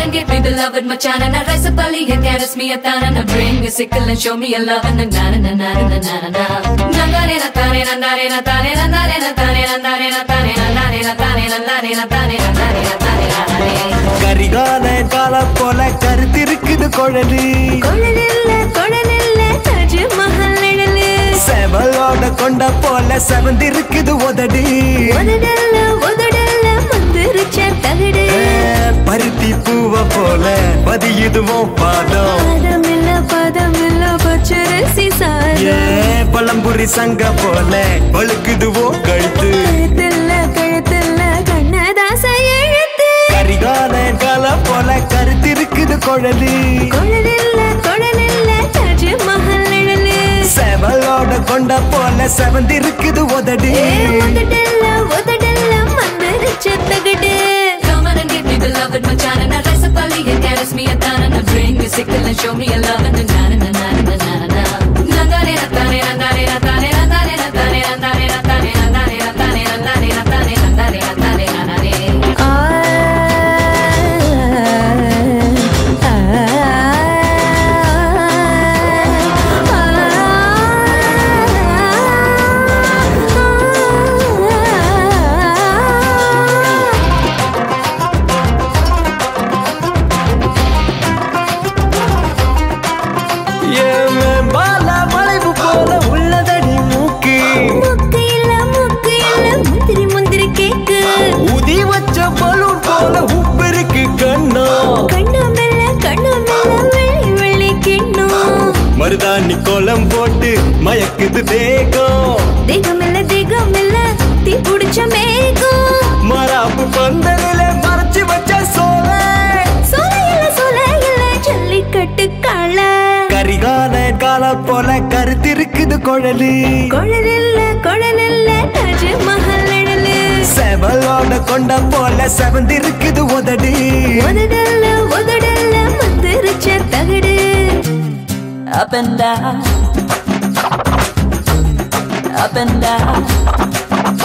and give me the love with my chana. Now rise up early and caress me a thana. Now bring a sickle and show me a love and a na na na na na na na na. Na na na na tane na na na tane na na na tane na na na tane na na na tane na na na tane na na na tane na na. Karikala கால போல கருத்திருக்குது குழலி கொழலில்ல கொழலில்ல தாஜ்மஹல் நிழலு செவலோட கொண்ட போல செவந்திருக்குது உதடி உதடல்ல உதடல்ல மந்திரிச்ச தகடு ஏ, பருத்தி பூவ போல பதியுதுவோம் பாதம் பதமில்ல பதமில்ல பச்சரிசி ஏ சாதம் பழம்புரி சங்க போல பழுக்குதுவோ கழுத்து கழுத்தில்ல கழுத்தில்ல கண்ணதாச எழுத்து கரிகால கால போல கருத்திருக்குது குழலி கொழலில்ல கொழலில்ல தாஜ்மஹல் நிழலு செவலோட கொண்ட போல செவந்திருக்குது உதடி ஏ உதடல்ல உதடல்ல மந்திரிச்ச தகடு Come on and give me the love with my chana. Now rise up early and caress me a thana. Now bring me sickle and show me a love and a na na na na na na na na. Na na na tane na na na tane na na na tane na na na tane na na na tane na na na tane na na na tane na na na. ஏன் பால வளைவு போல உள்ளதடி மூக்கு முக்கு இல்ல முக்கு இல்ல முந்திரி முந்திரி கேக்கு உதி வச்ச பலூன் போல உப்பிருக்கு கண்ணா கண்ணு மெல்ல கண்ணு மெல்ல வெள்ளி வெள்ளி கிண்ணும் மருதாணி கோலம் போட்டு மயக்குது தேகம் தேகம் இல்ல தேகம் இல்ல தீ புடிச்ச மேகம் மராப்பு பந்தலில மறைச்சு வச்ச சோல சோல இல்ல சோல இல்ல ஜல்லிக்கட்டு காள கரிகால கால போல கருத்திருக்குது குழலி குழல் இல்ல குழல் இல்ல தாஜ்மஹல் நிழலு செவலோட கொண்ட போல செவந்திருக்குது உதடி உதடல்ல உதடல்ல மந்திரிச்ச தகடு up and down, up and down.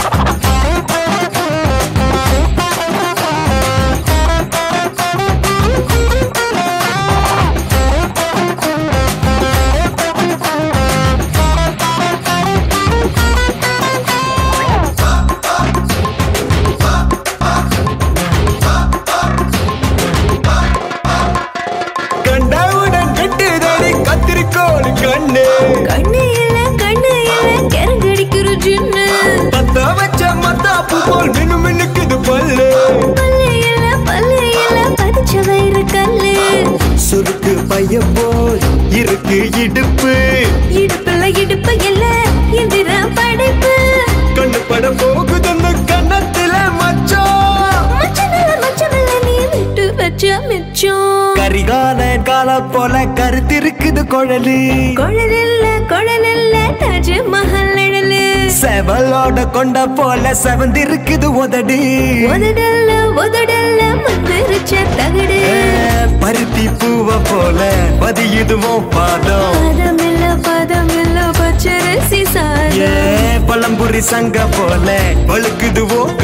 கண்டவுடன் கட்டுதடி கத்திரிக்கோள் கண்ணு கண்ணு இல்ல கண்ணு இல்ல கரங்கடிக்கிற ஜின்னு பத்த வச்ச மத்தாப்பு போல் மினு மினுக்குது பல்லு பல்லு இல்ல பல்லு இல்ல பதிச்ச வயிறு கல்லு சுருக்கு பைய போல் இருக்கு இடுப்பு இடுப்புல இடுப்பு இல்ல எந்திர படைப்பு கண்ணு பட போகுது அந்த கண்ணத்துல மச்சம் மச்சமில்ல மச்சமில்ல நீ விட்டு வச்ச மிச்சம் கரிகால கால போல கருத்திருக்குது குழலி குழல் இல்ல குழல் இல்ல தாஜ்மஹல் நிழலு செவலோட கொண்ட போல செவந்திருக்குது உதடி உதடல்ல உதடல்ல மந்திரிச்ச தகடு ஏ, பருத்தி பூவ போல பதியுதுவோ பாதம் பதமில்ல பதமில்ல பச்சரிசி ஏ சாதம் பழம்புரி சங்க போல பழுக்குதுவோ